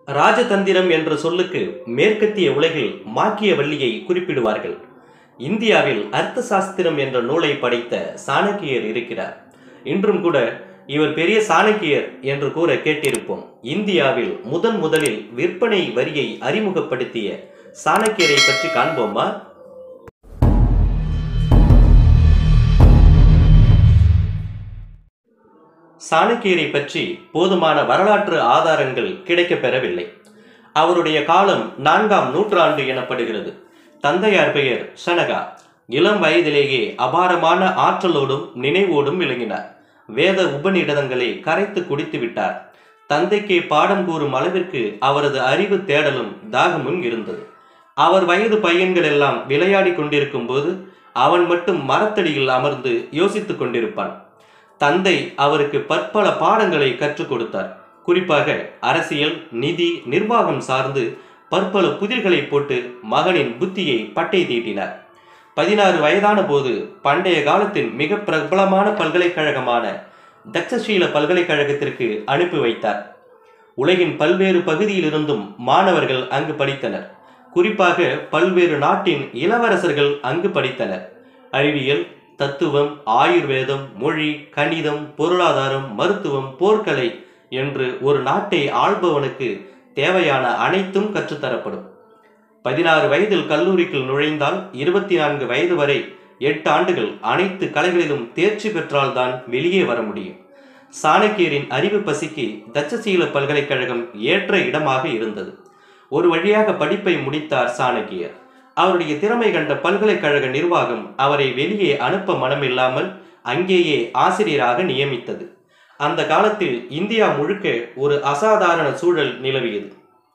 ராஜதந்திரம் என்ற சொல்லுக்கு மேற்கத்திய உலகில் மாக்கியவல்லியை குறிப்பிடுவார்கள் இந்தியாவில் அர்த்த சாஸ்திரம் என்ற நூலை படைத்த சாணக்கியர் இருக்கிறார் இன்றும் கூட இவர் பெரிய சாணக்கியர் என்று கூற கேட்டிருப்போம் இந்தியாவில் முதன் முதலில் விற்பனை வரியை அறிமுகப்படுத்திய சாணக்கியரை பற்றி காண்போமா சாணக்கியரை பற்றி போதுமான வரலாற்று ஆதாரங்கள் கிடைக்கப் பெறவில்லை அவருடைய காலம் நான்காம் நூற்றாண்டு எனப்படுகிறது தந்தையார் பெயர் சனகா இளம் வயதிலேயே அபாரமான ஆற்றலோடும் நினைவோடும் விளங்கினார் வேத உபநிடதங்களை கரைத்து குடித்து விட்டார் தந்தைக்கே பாடம் கூறும் அளவிற்கு அவரது அறிவு தேடலும் தாகமும் இருந்தது அவர் வயது பையன்கள் எல்லாம் விளையாடி கொண்டிருக்கும் போது அவன் மட்டும் மரத்தடியில் அமர்ந்து யோசித்துக் கொண்டிருப்பான் தந்தை அவருக்கு பற்பல பாடங்களை கற்றுக் கொடுத்தார் குறிப்பாக அரசியல் நிதி நிர்வாகம் சார்ந்து பற்பல புதிர்களை போட்டு மகனின் புத்தியை பட்டை தீட்டினார் பதினாறு வயதான போது பண்டைய காலத்தின் மிக பிரபலமான பல்கலைக்கழகமான தக்ஷசீல பல்கலைக்கழகத்திற்கு அனுப்பி வைத்தார் உலகின் பல்வேறு பகுதியிலிருந்தும் மாணவர்கள் அங்கு படித்தனர் குறிப்பாக பல்வேறு நாட்டின் இளவரசர்கள் அங்கு படித்தனர் அறிவியல் தத்துவம் ஆயுர்வேதம் மொழி கணிதம் பொருளாதாரம் மருத்துவம் போர்க்கலை என்று ஒரு நாட்டை ஆள்பவனுக்கு தேவையான அனைத்தும் கற்றுத்தரப்படும் பதினாறு வயதில் கல்லூரிக்கு நுழைந்தால் இருபத்தி நான்கு வயது வரை எட்டு ஆண்டுகள் அனைத்து கலைகளிலும் தேர்ச்சி பெற்றால்தான் வெளியே வர முடியும் சாணக்கியரின் அறிவு பசிக்கு தட்சசீல பல்கலைக்கழகம் ஏற்ற இடமாக இருந்தது ஒரு வழியாக படிப்பை முடித்தார் சாணக்கியர் அவருடைய திறமை கண்ட பல்கலைக்கழக நிர்வாகம் அவரை வெளியே அனுப்ப மனமில்லாமல் அங்கேயே ஆசிரியராக நியமித்தது அந்த காலத்தில் இந்தியா முழுக்க ஒரு அசாதாரண சூழல் நிலவியது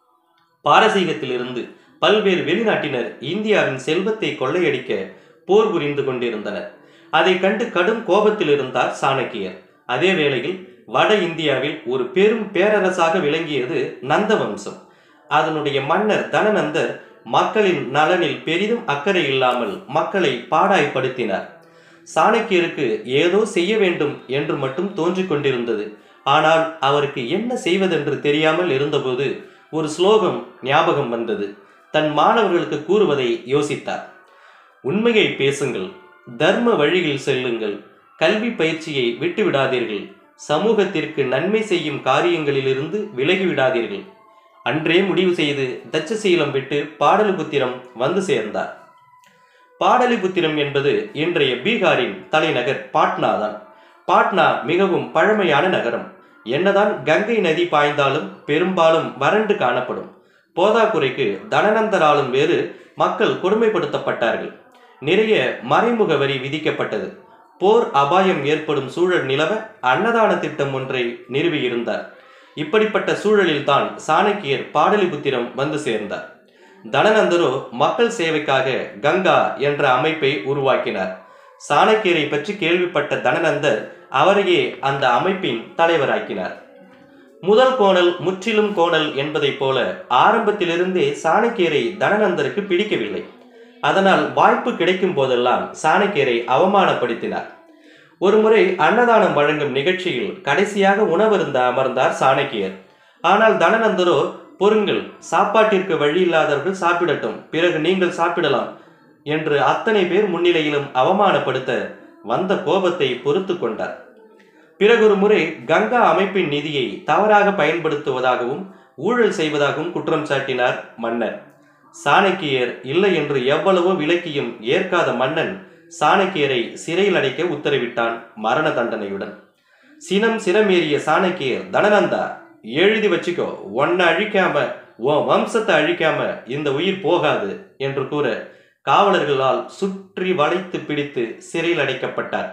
பாரசீகத்திலிருந்து பல்வேறு வெளிநாட்டினர் இந்தியாவின் செல்வத்தை கொள்ளையடிக்க போர் புரிந்து கொண்டிருந்தனர் அதை கண்டு கடும் கோபத்தில் இருந்தார் சாணக்கியர் அதே வேளையில் வட இந்தியாவில் ஒரு பெரும் பேரரசாக விளங்கியது நந்த வம்சம் அதனுடைய மன்னர் தனநந்தர் மக்களின் நலனில் பெரிதும் அக்கறை இல்லாமல் மக்களை பாடாய்ப்படுத்தினார் சாணக்கியருக்கு ஏதோ செய்ய வேண்டும் என்று மட்டும் தோன்றிக் கொண்டிருந்தது ஆனால் அவருக்கு என்ன செய்வதென்று தெரியாமல் இருந்தபோது ஒரு ஸ்லோகம் ஞாபகம் வந்தது தன் மாணவர்களுக்கு கூறுவதை யோசித்தார் உண்மையை பேசுங்கள் தர்ம வழியில் செல்லுங்கள் கல்வி பயிற்சியை விட்டுவிடாதீர்கள் சமூகத்திற்கு நன்மை செய்யும் காரியங்களிலிருந்து விலகிவிடாதீர்கள் அன்றே முடிவு செய்து தட்சசீலம் விட்டு பாடலிபுத்திரம் வந்து சேர்ந்தார் பாடலிபுத்திரம் என்பது இன்றைய பீகாரின் தலைநகர் பாட்னா தான் பாட்னா மிகவும் பழமையான நகரம் என்னதான் கங்கை நதி பாய்ந்தாலும் பெரும்பாலும் வறண்டு காணப்படும் போதாக்குறைக்கு தனநந்தராலும் வேறு மக்கள் கொடுமைப்படுத்தப்பட்டார்கள் நிறைய மறைமுக வரி விதிக்கப்பட்டது போர் அபாயம் ஏற்படும் சூழல் நிலவ அன்னதான திட்டம் ஒன்றை நிறுவியிருந்தார் இப்படிப்பட்ட சூழலில்தான் சாணக்கியர் பாடலிபுத்திரம் வந்து சேர்ந்தார் தனநந்தரோ மக்கள் சேவைக்காக கங்கா என்ற அமைப்பை உருவாக்கினார் சாணக்கியரை பற்றி கேள்விப்பட்ட தனநந்தர் அவரையே அந்த அமைப்பின் தலைவராக்கினார் முதல் கோணல் முற்றிலும் கோணல் என்பதைப் போல ஆரம்பத்திலிருந்தே சாணக்கியரை தனநந்தருக்கு பிடிக்கவில்லை அதனால் வாய்ப்பு கிடைக்கும் போதெல்லாம் சாணக்கியரை அவமானப்படுத்தினார் ஒருமுறை அன்னதானம் வழங்கும் நிகழ்ச்சியில் கடைசியாக உணவருந்த அமர்ந்தார் சாணக்கியர் ஆனால் தனநந்தரோ பொருங்கள் சாப்பாட்டிற்கு வழி இல்லாதவர்கள் சாப்பிடட்டும் பிறகு நீங்கள் சாப்பிடலாம் என்று அத்தனை பேர் முன்னிலையிலும் அவமானப்படுத்த வந்த கோபத்தை பொறுத்து கொண்டார் பிறகு ஒரு முறை கங்கா அமைப்பின் நிதியை தவறாக பயன்படுத்துவதாகவும் ஊழல் செய்வதாகவும் குற்றம் சாட்டினார் மன்னர் சாணக்கியர் இல்லை என்று எவ்வளவோ விலக்கியும் ஏற்காத மன்னன் சாணக்கியரை சிறையில் அடைக்க உத்தரவிட்டான் மரண தண்டனையுடன் சினம் சிரமேறிய சாணக்கியர் தனநந்தா எழுதி வச்சுக்கோ உன்னை அழிக்காம உன் வம்சத்தை அழிக்காம இந்த உயிர் போகாது என்று கூற காவலர்களால் சுற்றி வளைத்து பிடித்து சிறையில் அடைக்கப்பட்டார்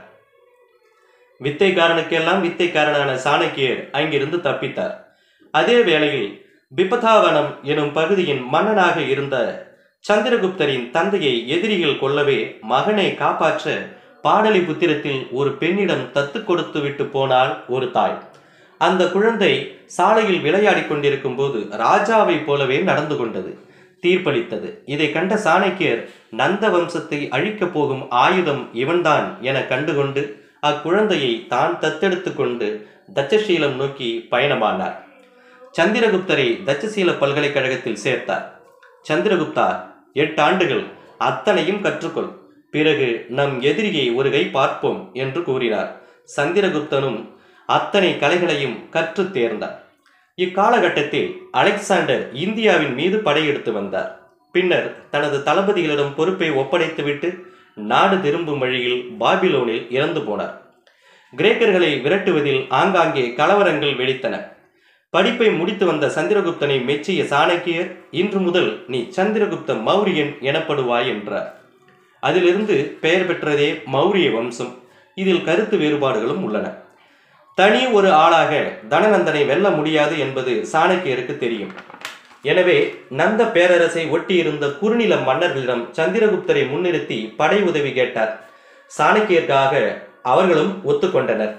வித்தைக்காரனுக்கெல்லாம் வித்தைக்காரனான சாணக்கியர் அங்கிருந்து தப்பித்தார் அதே வேளையில் பிபதாவனம் எனும் பகுதியின் மன்னனாக இருந்த சந்திரகுப்தரின் தந்தையை எதிரிகள் கொள்ளவே மகனை காப்பாற்ற பாடலிபுத்திரத்தில் ஒரு பெண்ணிடம் தத்து கொடுத்து விட்டு போனாள் ஒரு தாய் அந்த குழந்தை சாலையில் விளையாடிக் கொண்டிருக்கும் போது ராஜாவை போலவே நடந்து கொண்டது தீர்ப்பளித்தது இதை கண்ட சாணக்கியர் நந்த வம்சத்தை அழிக்கப் போகும் ஆயுதம் இவன்தான் என கண்டுகொண்டு அக்குழந்தையை தான் தத்தெடுத்து கொண்டு தட்சசீலம் நோக்கி பயணமானார் சந்திரகுப்தரை தட்சசீல பல்கலைக்கழகத்தில் சேர்த்தார் சந்திரகுப்தா எட்டு ஆண்டுகள் அத்தனையும் கற்றுக்கொள் பிறகு நம் எதிரியை ஒரு கை பார்ப்போம் என்று கூறினார் சந்திரகுப்தனும் அத்தனை கலைகளையும் கற்றுத் தேர்ந்தார் இக்காலகட்டத்தில் அலெக்சாண்டர் இந்தியாவின் மீது படையெடுத்து வந்தார் பின்னர் தனது தளபதிகளிடம் பொறுப்பை ஒப்படைத்துவிட்டு நாடு திரும்பும் வழியில் பாபிலோனில் இறந்து போனார் கிரேக்கர்களை விரட்டுவதில் ஆங்காங்கே கலவரங்கள் வெடித்தன படிப்பை முடித்து வந்த சந்திரகுப்தனை மெச்சிய சாணக்கியர் இன்று முதல் நீ சந்திரகுப்த மௌரியன் எனப்படுவாய் என்றார் அதிலிருந்து பெயர் பெற்றதே மௌரிய வம்சம் இதில் கருத்து வேறுபாடுகளும் உள்ளன தனி ஒரு ஆளாக தனநந்தனை வெல்ல முடியாது என்பது சாணக்கியருக்கு தெரியும் எனவே நந்த பேரரசை ஒட்டியிருந்த குறுநில மன்னர்களிடம் சந்திரகுப்தரை முன்னிறுத்தி படை உதவி கேட்டார் சாணக்கியருக்காக அவர்களும் ஒத்துக்கொண்டனர்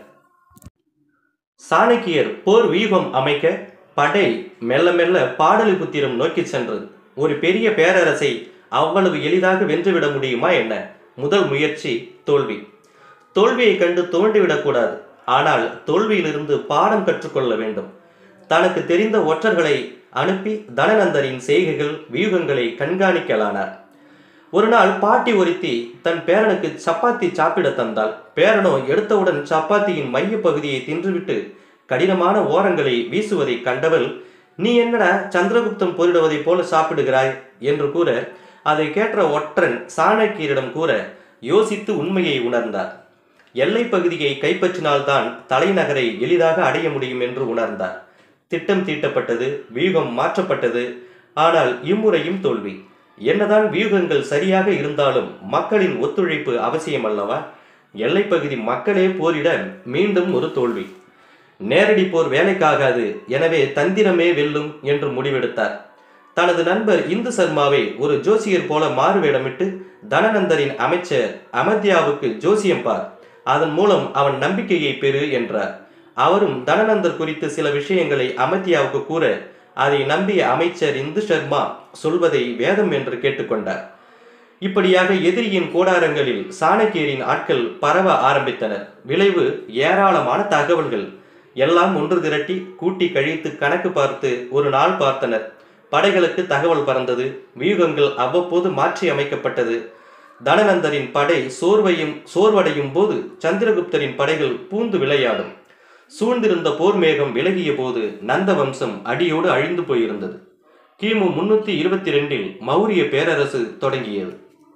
சாணக்கியர் போர் வியூகம் அமைக்க படை மெல்ல மெல்ல பாடலிபுத்திரம் நோக்கி சென்றது ஒரு பெரிய பேரரசை அவ்வளவு எளிதாக வென்றுவிட முடியுமா என்ன முதல் முயற்சி தோல்வி தோல்வியை கண்டு தோண்டிவிடக்கூடாது ஆனால் தோல்வியிலிருந்து பாடம் கற்றுக்கொள்ள வேண்டும் தனக்கு தெரிந்த ஒற்றர்களை அனுப்பி தனநந்தரின் செய்கைகள் வியூகங்களை கண்காணிக்கலானார் ஒரு நாள் பாட்டி ஒருத்தி தன் பேரனுக்கு சப்பாத்தி சாப்பிட தந்தாள் பேரனோ எடுத்தவுடன் சப்பாத்தியின் மைய பகுதியை தின்றுவிட்டு கடினமான ஓரங்களை வீசுவதை கண்டவள் நீ என்னடா சந்திரகுப்தம் போரிடுவதைப் போல சாப்பிடுகிறாய் என்று கூற அதை கேட்ட ஒற்றன் சாணக்கியரிடம் கூற யோசித்து உண்மையை உணர்ந்தார் எல்லை பகுதியை கைப்பற்றினால்தான் தலைநகரை எளிதாக அடைய முடியும் என்று உணர்ந்தார் திட்டம் தீட்டப்பட்டது வியூகம் மாற்றப்பட்டது ஆனால் இம்முறையும் தோல்வி என்னதான் வியூகங்கள் சரியாக இருந்தாலும் மக்களின் ஒத்துழைப்பு அவசியம் அல்லவா எல்லைப்பகுதி மக்களே போரிட மீண்டும் ஒரு தோல்வி நேரடி போர் வேலைக்காகாது எனவே தந்திரமே வெல்லும் என்று முடிவெடுத்தார் தனது நண்பர் இந்து சர்மாவை ஒரு ஜோசியர் போல மாறுவேடமிட்டு தனநந்தரின் அமைச்சர் அமத்யாவுக்கு ஜோசியம் பார் அதன் மூலம் அவன் நம்பிக்கையை பெறு என்றார் அவரும் தனநந்தர் குறித்து சில விஷயங்களை அமத்யாவுக்கு கூற அதை நம்பிய அமைச்சர் இந்து சர்மா சொல்வதை வேதம் என்று கேட்டுக்கொண்டார் இப்படியாக எதிரியின் கூடாரங்களில் சாணக்கியரின் ஆட்கள் பரவ ஆரம்பித்தனர் விளைவு ஏராளமான தகவல்கள் எல்லாம் ஒன்று திரட்டி கூட்டி கழித்து கணக்கு பார்த்து ஒரு நாள் பார்த்தனர் படைகளுக்கு தகவல் பறந்தது வியூகங்கள் அவ்வப்போது மாற்றி அமைக்கப்பட்டது தனநந்தரின் படை சோர்வையும் சோர்வடையும் போது சந்திரகுப்தரின் படைகள் பூந்து விளையாடும் சூழ்ந்திருந்த போர் மேகம் விலகிய போது நந்த வம்சம் அடியோடு அழிந்து போயிருந்தது கிமு முன்னூத்தி இருபத்தி ரெண்டில் மௌரிய பேரரசு தொடங்கியது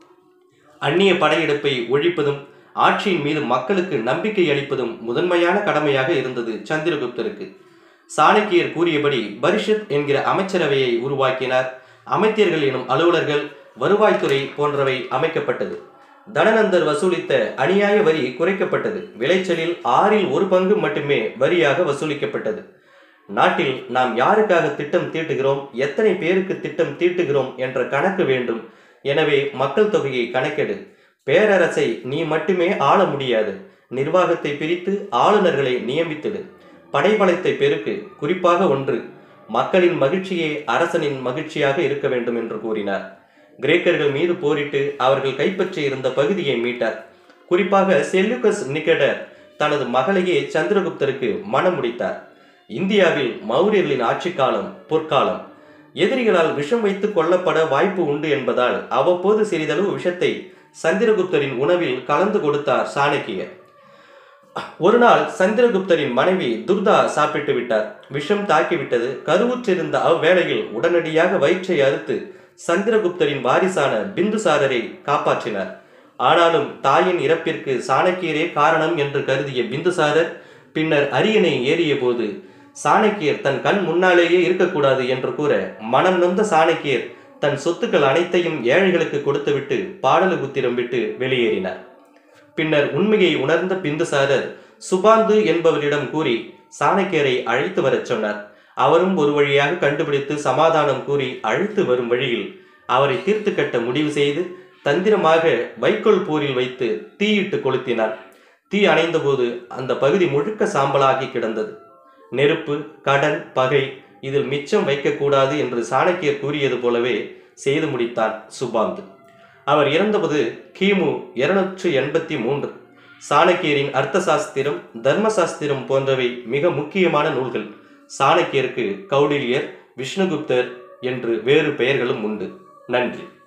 அந்நிய படையெடுப்பை ஒழிப்பதும் ஆட்சியின் மீது மக்களுக்கு நம்பிக்கை அளிப்பதும் முதன்மையான கடமையாக இருந்தது சந்திரகுப்தருக்கு சாணக்கியர் கூறியபடி பரிஷத் என்கிற அமைச்சரவையை உருவாக்கினார் அமைச்சர்கள் எனும் அலுவலர்கள் வருவாய்த்துறை போன்றவை அமைக்கப்பட்டது தனநந்தர் வசூலித்த அநியாய வரி குறைக்கப்பட்டது விளைச்சலில் ஆறில் ஒரு பங்கு மட்டுமே வரியாக வசூலிக்கப்பட்டது நாட்டில் நாம் யாருக்காக திட்டம் தீட்டுகிறோம் எத்தனை பேருக்கு திட்டம் தீட்டுகிறோம் என்ற கணக்கு வேண்டும் எனவே மக்கள் தொகையை கணக்கெடு பேரரசை நீ மட்டுமே ஆள முடியாது நிர்வாகத்தை பிரித்து ஆளுநர்களை நியமித்திடு படைபலத்தை பெருக்கு குறிப்பாக ஒன்று மக்களின் மகிழ்ச்சியே அரசனின் மகிழ்ச்சியாக இருக்க வேண்டும் என்று கூறினார் கிரேக்கர்கள் மீது போரிட்டு அவர்கள் கைப்பற்றி இருந்த பகுதியை மீட்டார் குறிப்பாக செல்லுகஸ் நிகடர் தனது மகளையே சந்திரகுப்தருக்கு மனம் முடித்தார் இந்தியாவில் மௌரியர்களின் ஆட்சி காலம் பொற்காலம் எதிரிகளால் விஷம் வைத்து கொல்லப்பட வாய்ப்பு உண்டு என்பதால் அவ்வப்போது சிறிதளவு விஷத்தை சந்திரகுப்தரின் உணவில் கலந்து கொடுத்தார் சாணக்கியர் ஒரு நாள் சந்திரகுப்தரின் மனைவி துர்தா சாப்பிட்டு விட்டார் விஷம் தாக்கிவிட்டது கருவுற்றிருந்த அவ்வேளையில் உடனடியாக வயிற்றை அறுத்து சந்திரகுப்தரின் வாரிசான பிந்துசாரரை காப்பாற்றினார் ஆனாலும் தாயின் இறப்பிற்கு சாணக்கியரே காரணம் என்று கருதிய பிந்துசாரர் பின்னர் அரியணை ஏறிய போது சாணக்கியர் தன் கண் முன்னாலேயே இருக்கக்கூடாது என்று கூற மனம் நொந்த சாணக்கியர் தன் சொத்துக்கள் அனைத்தையும் ஏழைகளுக்கு கொடுத்துவிட்டு பாடலுபுத்திரம் விட்டு வெளியேறினார் பின்னர் உண்மையை உணர்ந்த பிந்துசாரர் சுபாந்து என்பவரிடம் கூறி சாணக்கியரை அழைத்து வரச் சொன்னார் அவரும் ஒரு வழியாக கண்டுபிடித்து சமாதானம் கூறி அழைத்து வரும் வழியில் அவரை தீர்த்து கட்ட முடிவு செய்து தந்திரமாக வைக்கோல் போரில் வைத்து தீயிட்டு கொளுத்தினார் தீ அணைந்தபோது அந்த பகுதி முழுக்க சாம்பலாகி கிடந்தது நெருப்பு கடன் பகை இதில் மிச்சம் வைக்கக்கூடாது என்று சாணக்கியர் கூறியது போலவே செய்து முடித்தார் சுபாந்து அவர் இறந்தபோது கிமு இருநூற்று எண்பத்தி மூன்று சாணக்கியரின் அர்த்த சாஸ்திரம் தர்ம சாஸ்திரம் போன்றவை மிக முக்கியமான நூல்கள் சாணக்கியருக்கு கௌடில்யர் விஷ்ணுகுப்தர் என்று வேறு பெயர்களும் உண்டு நன்றி